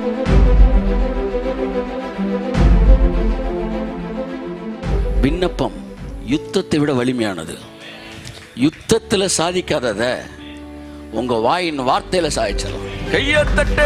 விண்ணப்பம் யுத்தத்தை விட வலிமையானது யுத்தத்துல சாதிக்காதத உங்க வாயின் வார்த்தையில சாதிச்சிடலாம் கையத்தட்டு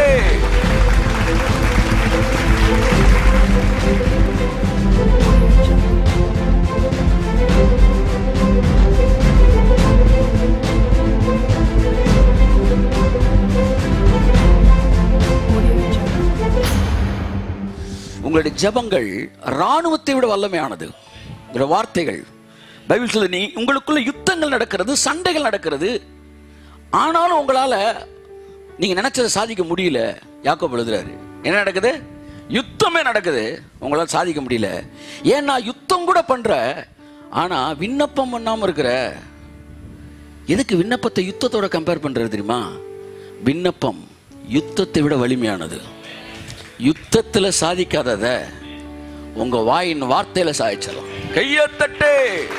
உங்களுடைய ஜெபங்கள் ராணுவத்தை விட வல்லமையானது உங்களுடைய வார்த்தைகள் பைபிள் சொல்லுது நீ உங்களுக்குள்ள யுத்தங்கள் நடக்கிறது சண்டைகள் நடக்கிறது ஆனாலும் உங்களால நீங்க நினைச்சதை சாதிக்க முடியல யாக்கோப் எழுதுறாரு என்ன நடக்குது யுத்தமே நடக்குது உங்களால சாதிக்க முடியல ஏன்னா யுத்தம் கூட பண்ற ஆனா விண்ணப்பம் பண்ணாம இருக்கிற எதுக்கு விண்ணப்பத்தை யுத்தத்தோட கம்பேர் பண்றது தெரியுமா விண்ணப்பம் யுத்தத்தை விட வலிமையானது யுத்தத்துல சாதிக்காதத உங்க வாயின் வார்த்தையில சாதிச்சிடலாம் கையத்தட்டு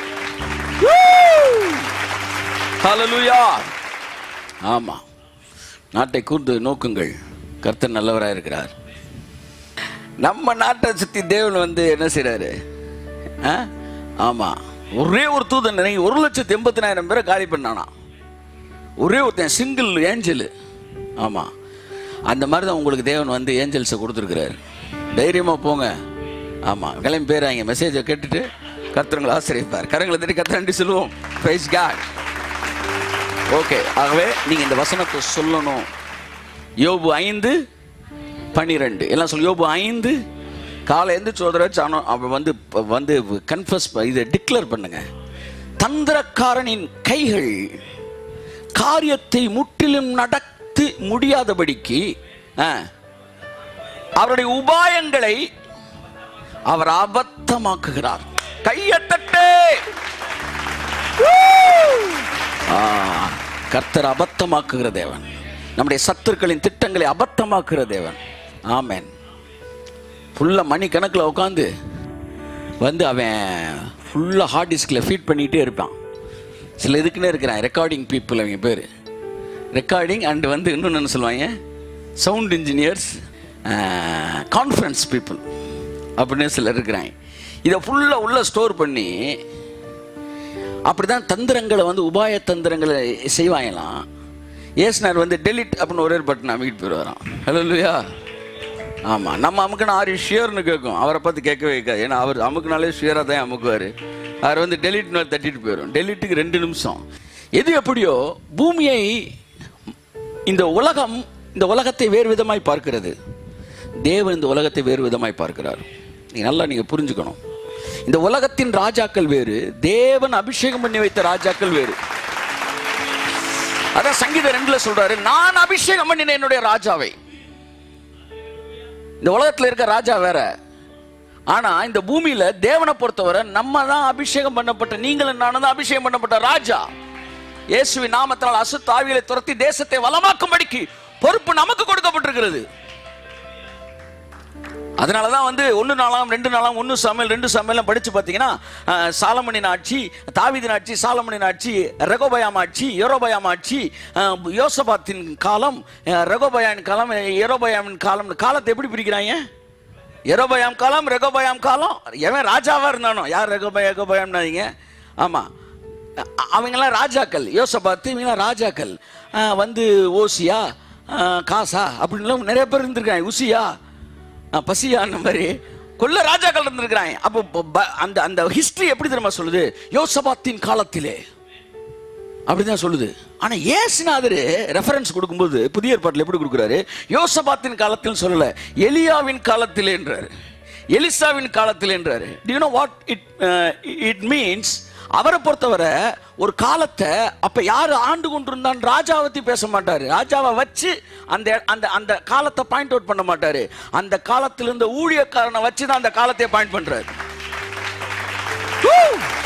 ஹalleluya ஆமா நாட்டை கூர்ந்து நோக்குங்கள் கர்த்தர் நல்லவராக இருக்கிறார் நம்ம நாட்டை சுத்தி தேவன் வந்து என்ன செய்றாரு ஆ? ஆமா ஒரே ஒரு தூதன் நினைவு ஒரு லட்சத்தி எண்பத்தினாயிரம் பேரை காலி பண்ணானா ஒரே ஒருத்தன் சிங்கிள் ஏஞ்சல் ஆமா அந்த மாதிரி தான் உங்களுக்கு தேவன் வந்து ஏஞ்சல்ஸை கொடுத்துருக்கிறாரு தைரியமா போங்க ஆமா கிளம்பி போயிறாங்க மெசேஜை கேட்டுட்டு கர்த்தருங்களை ஆசிரியப்பார் கரங்களை தட்டி கத்திரண்டி சொல்லுவோம் பிரைஸ் காட் ஓகே ஆகவே நீங்க இந்த வசனத்தை சொல்லணும் யோபு ஐந்து பன்னிரெண்டு எல்லாம் சொல்லு யோபு ஐந்து காலை எந்திரிச்சு ஒரு தடவை சாணம் அவ வந்து வந்து கன்ஃபஸ் இதை டிக்ளேர் பண்ணுங்க தந்திரக்காரனின் கைகள் காரியத்தை முற்றிலும் நடத்தி முடியாதபடிக்கு ஆ, அவருடைய உபாயங்களை அவர் அபத்தமாக்குகிறார் கையத்தட்டு ஆ, கர்த்தர் அபத்தமாக்குகிற தேவன் நம்முடைய சத்துருக்களின் திட்டங்களை அபத்தமாக்குகிற தேவன் ஆமென் ஃபுல்லா மணி கணக்கில் உட்காந்து வந்து அவன் ஃபுல்லாக ஹார்ட் டிஸ்கில் ஃபீட் பண்ணிகிட்டே இருப்பான் சில இதுக்குன்னே இருக்கிறான் ரெக்கார்டிங் பீப்புள் அவங்க பேர் ரெக்கார்டிங் அண்ட் வந்து இன்னொன்று என்ன சொல்லுவாங்க சவுண்ட் இன்ஜினியர்ஸ் கான்ஃபரன்ஸ் பீப்புள் அப்படின்னு சிலர் இருக்கிறாங்க இதை ஃபுல்லாக உள்ள ஸ்டோர் பண்ணி அப்படிதான் தந்திரங்களை வந்து உபாய தந்திரங்களை செய்வாங்களாம் ஏசுனார் வந்து டெலிட் அப்படின்னு ஒரே பட்டன் அமைக்கிட்டு போயிடுவாராம் ஹலோ இல்லையா ஆமாம் நம்ம அமுக்குனா ஆறு ஷியர்னு கேட்கும் அவரை பார்த்து கேட்கவே கேட்காது ஏன்னா அவர் அமுக்குனாலே ஷியராக தான் அமுக்குவார் அவர் வந்து டெலிட் தட்டிட்டு போயிடும் டெலிட்டுக்கு ரெண்டு நிமிஷம் எது எப்படியோ பூமியை இந்த உலகம் இந்த உலகத்தை வேறு விதமாய் பார்க்கிறது தேவன் இந்த உலகத்தை வேறு விதமாய் பார்க்கிறார் நீங்க நல்லா நீங்க புரிஞ்சுக்கணும் இந்த உலகத்தின் ராஜாக்கள் வேறு தேவன் அபிஷேகம் பண்ணி வைத்த ராஜாக்கள் வேறு அதான் சங்கீத ரெண்டுல சொல்றாரு நான் அபிஷேகம் பண்ணின என்னுடைய ராஜாவை இந்த உலகத்துல இருக்க ராஜா வேற ஆனா இந்த பூமியில தேவனை பொறுத்தவரை நம்ம தான் அபிஷேகம் பண்ணப்பட்ட நீங்களும் நானும் தான் அபிஷேகம் பண்ணப்பட்ட ராஜா இயேசுவின் நாமத்தினால் அசுத்த ஆவிகளை துரத்தி தேசத்தை வளமாக்கும்படிக்கு பொறுப்பு நமக்கு கொடுக்கப்பட்டிருக்கிறது அதனால தான் வந்து ஒன்று நாளாம் ரெண்டு நாளாம் ஒன்று சமையல் ரெண்டு சமையலாம் படித்து பார்த்தீங்கன்னா அஹ், சாலமனின் ஆட்சி தாவீதின் ஆட்சி சாலமனின் ஆட்சி ரெகோபயாம் ஆட்சி யோரோபயாம் ஆட்சி அஹ், யோசபாத்தின் காலம் அஹ், ரெகோபயான் காலம் எரோபயாமின் காலம் காலத்தை எப்படி பிரிக்கிறாங்க எரோபயாம் காலம் ரெகோபயாம் காலம் எவன் ராஜாவாக இருந்தானோ யார் ரெகோபய ரெகோபயாம்னாதீங்க ஆமாம் அவங்கெல்லாம் ராஜாக்கள் யோசபாத்து இவங்கெல்லாம் ராஜாக்கள் அஹ், வந்து ஓசியா அஹ், காசா அப்படின்லாம் நிறைய பேர் இருந்திருக்காங்க உசியா அஹ், பசியா அந்த மாதிரி கொல்ல ராஜாக்கள் இருந்திருக்கிறாங்க அப்போ ப- ப- அந்த அந்த ஹிஸ்டரி எப்படி தெரியுமா சொல்லுது யோசபாத்தின் காலத்திலே அப்படிதான் சொல்லுது ஆனா ஏசுநாதர் ரெஃபரன்ஸ் கொடுக்கும்போது புதிய ஏற்பாட்டில் எப்படி கொடுக்குறாரு யோசபாத்தின் காலத்தில் சொல்லல எலியாவின் காலத்திலே என்றாரு எலிசாவின் காலத்தில் என்றாரு do you know what it it means அவரை பொறுத்தவரை ஒரு காலத்தை அப்ப யாரு ஆண்டு கொண்டிருந்தான் ராஜாவை பத்தி பேச மாட்டாரு ராஜாவை வச்சு அந்த அந்த அந்த காலத்தை பாயிண்ட் அவுட் பண்ண மாட்டாரு அந்த காலத்தில் இருந்த ஊழியக்காரனை வச்சு தான் அந்த காலத்தை பாயிண்ட் பண்றாரு Woo!